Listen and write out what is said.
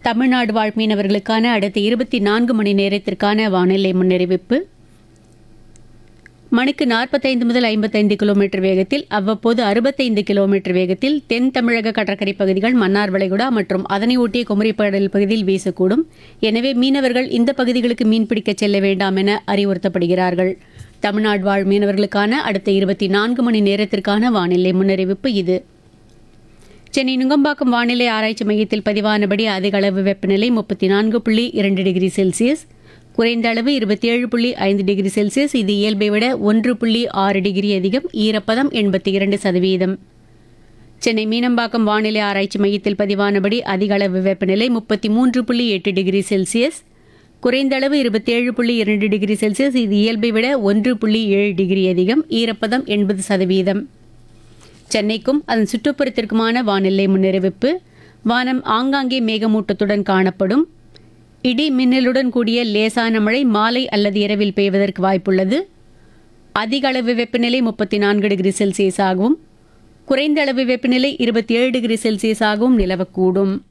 தமிழ்நாடு வாழ் மீனவர்களுக்கான அடுத்த இருபத்தி நான்கு மணி நேரத்திற்கான வானிலை முன்னறிவிப்பு மணிக்கு நாற்பத்தைந்து முதல் ஐம்பத்தைந்து கிலோமீட்டர் வேகத்தில் அவ்வப்போது அறுபத்தைந்து கிலோமீட்டர் வேகத்தில் தென் தமிழக கடற்கரை பகுதிகள் மன்னார் வளைகுடா மற்றும் அதனை ஒட்டிய குமரிப்படல் பகுதியில் வீசக்கூடும் எனவே மீனவர்கள் இந்த பகுதிகளுக்கு மீன்பிடிக்கச் செல்ல வேண்டாம் என அறிவுறுத்தப்படுகிறார்கள் தமிழ்நாடு வாழ் மீனவர்களுக்கான அடுத்த இருபத்தி நான்கு மணி நேரத்திற்கான வானிலை முன்னறிவிப்பு இது சென்னை நுங்கம்பாக்கம் வானிலை ஆராய்ச்சி மையத்தில் பதிவானபடி அதிக அளவு வெப்பநிலை முப்பத்தி நான்கு புள்ளி இரண்டு டிகிரி செல்சியஸ் குறைந்த அளவு இருபத்தி ஏழு புள்ளி ஐந்து டிகிரி செல்சியஸ் இது இயல்பை விட ஒன்று புள்ளி ஆறு டிகிரி அதிகம் ஈரப்பதம் எண்பத்தி இரண்டு சதவீதம் சென்னை மீனம்பாக்கம் வானிலை ஆராய்ச்சி மையத்தில் பதிவானபடி அதிக அளவு வெப்பநிலை முப்பத்தி மூன்று புள்ளி எட்டு டிகிரி செல்சியஸ் குறைந்த அளவு இருபத்தேழு புள்ளி இரண்டு டிகிரி செல்சியஸ் இது இயல்பை விட ஒன்று புள்ளி ஏழு டிகிரி அதிகம் ஈரப்பதம் எண்பது சதவீதம் சென்னைக்கும் அதன் சுற்றுப்புறத்திற்குமான வானிலை முன்னறிவிப்பு வானம் ஆங்காங்கே மேகமூட்டத்துடன் காணப்படும் இடி மின்னலுடன் கூடிய லேசான மழை மாலை அல்லது இரவில் பெய்வதற்கு வாய்ப்புள்ளது அதிக அளவு வெப்பநிலை முப்பத்தி நான்கு டிகிரி செல்சியஸ் ஆகவும் குறைந்த அளவு வெப்பநிலை இருபத்தி ஏழு டிகிரி செல்சியஸ் ஆகவும் நிலவக்கூடும்